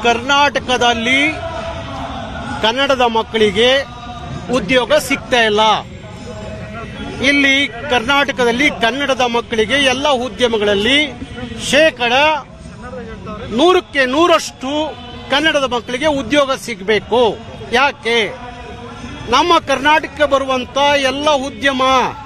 ಕರ್ನಾಟಕದಲ್ಲಿ ಕನ್ನಡದ ಮಕ್ಕಳಿಗೆ ಉದ್ಯೋಗ ಸಿಗ್ತಾ ಇಲ್ಲ ಇಲ್ಲಿ ಕರ್ನಾಟಕದಲ್ಲಿ ಕನ್ನಡದ ಮಕ್ಕಳಿಗೆ ಎಲ್ಲ ಉದ್ಯಮಗಳಲ್ಲಿ ಶೇಕಡ ನೂರಕ್ಕೆ ನೂರಷ್ಟು ಕನ್ನಡದ ಮಕ್ಕಳಿಗೆ ಉದ್ಯೋಗ ಸಿಗಬೇಕು ಯಾಕೆ ನಮ್ಮ ಕರ್ನಾಟಕಕ್ಕೆ ಬರುವಂತ ಎಲ್ಲ ಉದ್ಯಮ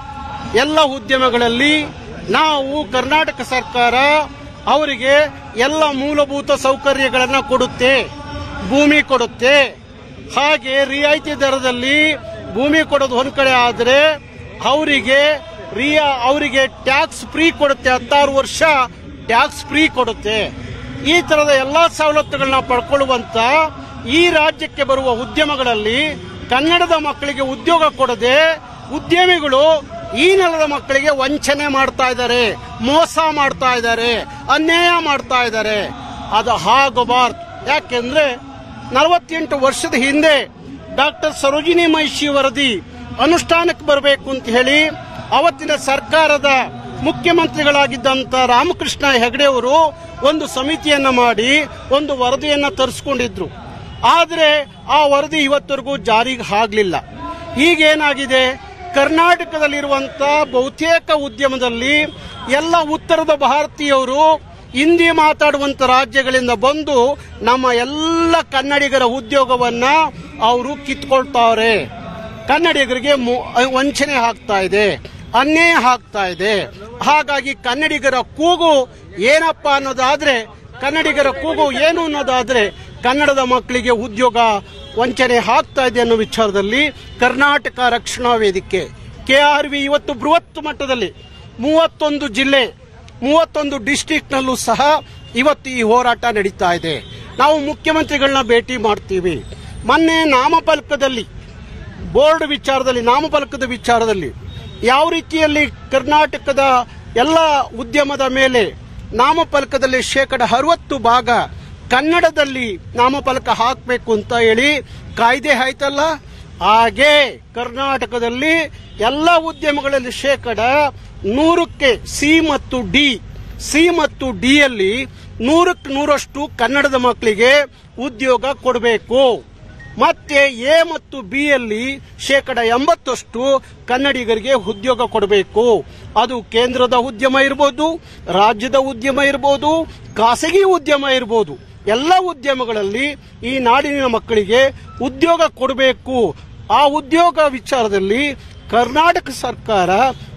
ಎಲ್ಲ ಉದ್ಯಮಗಳಲ್ಲಿ ನಾವು ಕರ್ನಾಟಕ ಸರ್ಕಾರ ಅವರಿಗೆ ಎಲ್ಲ ಮೂಲಭೂತ ಸೌಕರ್ಯಗಳನ್ನು ಕೊಡುತ್ತೆ ಭೂಮಿ ಕೊಡುತ್ತೆ ಹಾಗೆ ರಿಯಾಯಿತಿ ದರದಲ್ಲಿ ಭೂಮಿ ಕೊಡೋದು ಒಂದ್ ಕಡೆ ಆದರೆ ಅವರಿಗೆ ರಿಯಾ ಅವರಿಗೆ ಟ್ಯಾಕ್ಸ್ ಫ್ರೀ ಕೊಡುತ್ತೆ ಹತ್ತಾರು ವರ್ಷ ಟ್ಯಾಕ್ಸ್ ಫ್ರೀ ಕೊಡುತ್ತೆ ಈ ತರದ ಎಲ್ಲಾ ಸವಲತ್ತುಗಳನ್ನ ಪಡ್ಕೊಳ್ಳುವಂತ ಈ ರಾಜ್ಯಕ್ಕೆ ಬರುವ ಉದ್ಯಮಗಳಲ್ಲಿ ಕನ್ನಡದ ಮಕ್ಕಳಿಗೆ ಉದ್ಯೋಗ ಕೊಡದೆ ಉದ್ಯಮಿಗಳು ಈ ನೆಲದ ಮಕ್ಕಳಿಗೆ ವಂಚನೆ ಮಾಡ್ತಾ ಇದ್ದಾರೆ ಮೋಸ ಮಾಡ್ತಾ ಇದ್ದಾರೆ ಅನ್ಯಾಯ ಮಾಡ್ತಾ ಇದ್ದಾರೆ ಅದು ಆಗಬಾರ್ದು ಯಾಕೆಂದ್ರೆ ನಲವತ್ತೆಂಟು ವರ್ಷದ ಹಿಂದೆ ಡಾಕ್ಟರ್ ಸರೋಜಿನಿ ಮಹಿಷಿ ವರದಿ ಅನುಷ್ಠಾನಕ್ಕೆ ಬರಬೇಕು ಅಂತ ಹೇಳಿ ಅವತ್ತಿನ ಸರ್ಕಾರದ ಮುಖ್ಯಮಂತ್ರಿಗಳಾಗಿದ್ದಂತ ರಾಮಕೃಷ್ಣ ಹೆಗಡೆ ಅವರು ಒಂದು ಸಮಿತಿಯನ್ನ ಮಾಡಿ ಒಂದು ವರದಿಯನ್ನ ತರಿಸ್ಕೊಂಡಿದ್ರು ಆದರೆ ಆ ವರದಿ ಇವತ್ತರೆಗೂ ಜಾರಿಗೆ ಆಗ್ಲಿಲ್ಲ ಈಗೇನಾಗಿದೆ ಕರ್ನಾಟಕದಲ್ಲಿರುವಂತ ಬಹುತೇಕ ಉದ್ಯಮದಲ್ಲಿ ಎಲ್ಲ ಉತ್ತರದ ಭಾರತೀಯರು ಹಿಂದಿ ಮಾತಾಡುವಂತ ರಾಜ್ಯಗಳಿಂದ ಬಂದು ನಮ್ಮ ಎಲ್ಲ ಕನ್ನಡಿಗರ ಉದ್ಯೋಗವನ್ನ ಅವರು ಕಿತ್ಕೊಳ್ತಾವ್ರೆ ಕನ್ನಡಿಗರಿಗೆ ಮು- ವಂಚನೆ ಆಗ್ತಾ ಇದೆ ಅನ್ಯಾಯ ಆಗ್ತಾ ಇದೆ ಹಾಗಾಗಿ ಕನ್ನಡಿಗರ ಕೂಗು ಏನಪ್ಪಾ ಅನ್ನೋದಾದ್ರೆ ಕನ್ನಡಿಗರ ಕೂಗು ಏನು ಅನ್ನೋದಾದ್ರೆ ಕನ್ನಡದ ಮಕ್ಕಳಿಗೆ ಉದ್ಯೋಗ ವಂಚನೆ ಆಗ್ತಾ ಇದೆ ಅನ್ನೋ ವಿಚಾರದಲ್ಲಿ ಕರ್ನಾಟಕ ರಕ್ಷಣಾ ವೇದಿಕೆ ಕೆಆರ್ವಿ ಇವತ್ತು ಬೃಹತ್ ಮಟ್ಟದಲ್ಲಿ ಮೂವತ್ತೊಂದು ಜಿಲ್ಲೆ ಮೂವತ್ತೊಂದು ಡಿಸ್ಟಿಕ್ನಲ್ಲೂ ಸಹ ಇವತ್ತು ಈ ಹೋರಾಟ ನಡೀತಾ ಇದೆ ನಾವು ಮುಖ್ಯಮಂತ್ರಿಗಳನ್ನ ಭೇಟಿ ಮಾಡ್ತೀವಿ ಮೊನ್ನೆ ನಾಮಫಲಕದಲ್ಲಿ ಬೋರ್ಡ್ ವಿಚಾರದಲ್ಲಿ ನಾಮಫಲಕದ ವಿಚಾರದಲ್ಲಿ ಯಾವ ರೀತಿಯಲ್ಲಿ ಕರ್ನಾಟಕದ ಎಲ್ಲ ಉದ್ಯಮದ ಮೇಲೆ ನಾಮಫಲಕದಲ್ಲಿ ಶೇಕಡ ಅರವತ್ತು ಭಾಗ ಕನ್ನಡದಲ್ಲಿ ನಾಮಫಲಕ ಹಾಕಬೇಕು ಅಂತ ಹೇಳಿ ಕಾಯ್ದೆ ಆಯ್ತಲ್ಲ ಹಾಗೆ ಕರ್ನಾಟಕದಲ್ಲಿ ಎಲ್ಲ ಉದ್ಯಮಗಳಲ್ಲಿ ಶೇಕಡ ನೂರಕ್ಕೆ ಸಿ ಮತ್ತು ಡಿ ಸಿ ಮತ್ತು ಡಿ ಯಲ್ಲಿ ನೂರಕ್ಕೆ ನೂರಷ್ಟು ಕನ್ನಡದ ಮಕ್ಕಳಿಗೆ ಉದ್ಯೋಗ ಕೊಡಬೇಕು ಮತ್ತೆ ಎ ಮತ್ತು ಬಿ ಯಲ್ಲಿ ಶೇಕಡ ಎಂಬತ್ತಷ್ಟು ಕನ್ನಡಿಗರಿಗೆ ಉದ್ಯೋಗ ಕೊಡಬೇಕು ಅದು ಕೇಂದ್ರದ ಉದ್ಯಮ ಇರ್ಬೋದು ರಾಜ್ಯದ ಉದ್ಯಮ ಇರ್ಬೋದು ಖಾಸಗಿ ಉದ್ಯಮ ಇರ್ಬೋದು ಎಲ್ಲ ಉದ್ಯಮಗಳಲ್ಲಿ ಈ ನಾಡಿನ ಮಕ್ಕಳಿಗೆ ಉದ್ಯೋಗ ಕೊಡಬೇಕು ಆ ಉದ್ಯೋಗ ವಿಚಾರದಲ್ಲಿ ಕರ್ನಾಟಕ ಸರ್ಕಾರ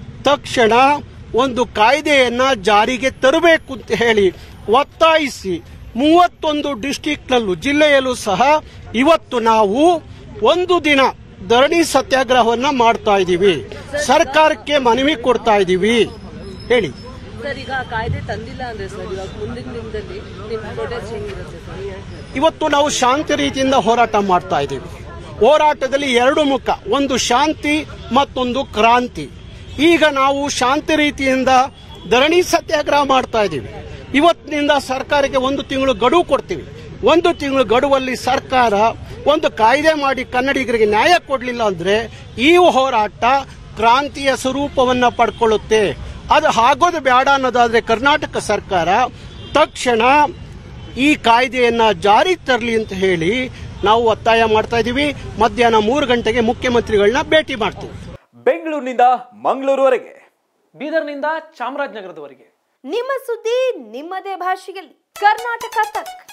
ತಕ್ಷಣ ಒಂದು ಕಾಯ್ದೆಯನ್ನ ಜಾರಿಗೆ ತರಬೇಕು ಅಂತ ಹೇಳಿ ಒತ್ತಾಯಿಸಿ ಮೂವತ್ತೊಂದು ಡಿಸ್ಟಿಕ್ನಲ್ಲೂ ಜಿಲ್ಲೆಯಲ್ಲೂ ಸಹ ಇವತ್ತು ನಾವು ಒಂದು ದಿನ ಧರಣಿ ಸತ್ಯಾಗ್ರಹವನ್ನ ಮಾಡ್ತಾ ಇದ್ದೀವಿ ಸರ್ಕಾರಕ್ಕೆ ಮನವಿ ಕೊಡ್ತಾ ಇದ್ದೀವಿ ಹೇಳಿ ಸರ್ ಈಗ ಕಾಯ್ದೆ ತಂದಿಲ್ಲ ಅಂದ್ರೆ ಸರ್ ಇವಾಗ ಮುಂದಿನ ದಿನದಲ್ಲಿ ನಿಮ್ ಪ್ರೊಟೆಸ್ಟ್ ಹೆಂಗಿರುತ್ತೆ ಸರ್ ಇವತ್ತು ನಾವು ಶಾಂತಿ ರೀತಿಯಿಂದ ಹೋರಾಟ ಮಾಡ್ತಾ ಇದ್ದೀವಿ ಹೋರಾಟದಲ್ಲಿ ಎರಡು ಮುಖ ಒಂದು ಶಾಂತಿ ಮತ್ತೊಂದು ಕ್ರಾಂತಿ ಈಗ ನಾವು ಶಾಂತಿ ರೀತಿಯಿಂದ ಧರಣಿ ಸತ್ಯಾಗ್ರಹ ಮಾಡ್ತಾ ಇದ್ದೀವಿ ಇವತ್ತಿನಿಂದ ಸರ್ಕಾರಕ್ಕೆ ಒಂದು ತಿಂಗಳು ಗಡುವು ಕೊಡ್ತೀವಿ ಒಂದು ತಿಂಗಳು ಗಡುವಲ್ಲಿ ಸರ್ಕಾರ ಒಂದು ಕಾಯ್ದೆ ಮಾಡಿ ಕನ್ನಡಿಗರಿಗೆ ನ್ಯಾಯ ಕೊಡಲಿಲ್ಲ ಅಂದ್ರೆ ಈ ಹೋರಾಟ ಕ್ರಾಂತಿಯ ಸ್ವರೂಪವನ್ನ ಪಡ್ಕೊಳ್ಳುತ್ತೆ ಅದು ಆಗೋದು ಬೇಡ ಅನ್ನೋದಾದ್ರೆ ಕರ್ನಾಟಕ ಸರ್ಕಾರ ತಕ್ಷಣ ಈ ಕಾಯ್ದೆಯನ್ನ ಜಾರಿ ತರಲಿ ಅಂತ ಹೇಳಿ ನಾವು ಒತ್ತಾಯ ಮಾಡ್ತಾ ಇದೀವಿ ಮಧ್ಯಾಹ್ನ ಮೂರು ಗಂಟೆಗೆ ಮುಖ್ಯಮಂತ್ರಿಗಳನ್ನ ಭೇಟಿ ಮಾಡ್ತೀವಿ ಬೆಂಗಳೂರಿನಿಂದ ಮಂಗಳೂರುವರೆಗೆ ಬೀದರ್ನಿಂದ ಚಾಮರಾಜನಗರದವರೆಗೆ ನಿಮ್ಮ ಸುದ್ದಿ ನಿಮ್ಮದೇ ಭಾಷೆಯಲ್ಲಿ ಕರ್ನಾಟಕ ತಕ್